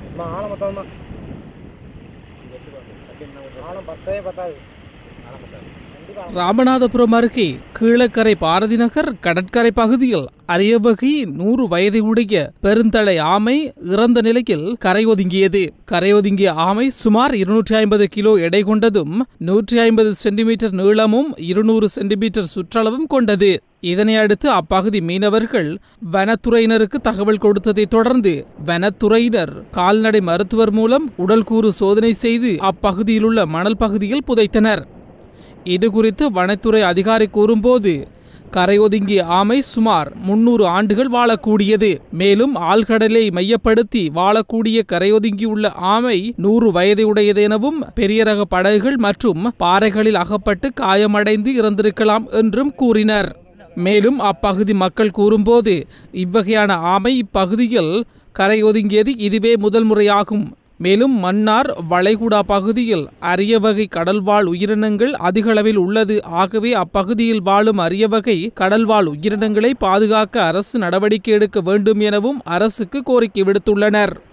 ஆழம் பத்தாதுமா ஆழம் பத்தவே பத்தாது கண்டிப்பா ராமநாதபுரம் அருகே கீழக்கரை பாரதி நகர் கடற்கரை பகுதியில் அரிய வகை நூறு வயதையுடைய பெருந்தலை ஆமை இறந்த நிலையில் கரையொதுங்கியது கரையொதுங்கிய ஆமை சுமார் இருநூற்றி ஐம்பது கிலோ எடை கொண்டதும் நூற்றி ஐம்பது சென்டிமீட்டர் நீளமும் இருநூறு சென்டிமீட்டர் சுற்றளவும் கொண்டது இதனை அடுத்து அப்பகுதி மீனவர்கள் வனத்துறையினருக்கு தகவல் கொடுத்ததை தொடர்ந்து வனத்துறையினர் கால்நடை மருத்துவர் மூலம் உடல்கூறு சோதனை செய்து அப்பகுதியிலுள்ள மணல் பகுதியில் புதைத்தனர் இது குறித்து வனத்துறை அதிகாரி கூறும்போது கரையொதுங்கிய ஆமை சுமார் முன்னூறு ஆண்டுகள் வாழக்கூடியது மேலும் ஆழ்கடலை மையப்படுத்தி வாழக்கூடிய கரையொதுங்கியுள்ள ஆமை நூறு வயதையுடையது எனவும் பெரிய ரக படகுகள் மற்றும் பாறைகளில் அகப்பட்டு காயமடைந்து இறந்திருக்கலாம் என்றும் கூறினர் மேலும் அப்பகுதி மக்கள் கூறும்போது இவ்வகையான ஆமை இப்பகுதியில் கரையொதுங்கியது இதுவே முதல் முறையாகும் மேலும் மன்னார் வளைகுடா பகுதியில் அரிய வகை கடல்வாழ் உயிரினங்கள் அதிக அளவில் உள்ளது ஆகவே அப்பகுதியில் வாழும் அரிய வகை கடல்வாழ் உயிரினங்களை பாதுகாக்க அரசு நடவடிக்கை எடுக்க வேண்டும் எனவும் அரசுக்கு கோரிக்கை விடுத்துள்ளனர்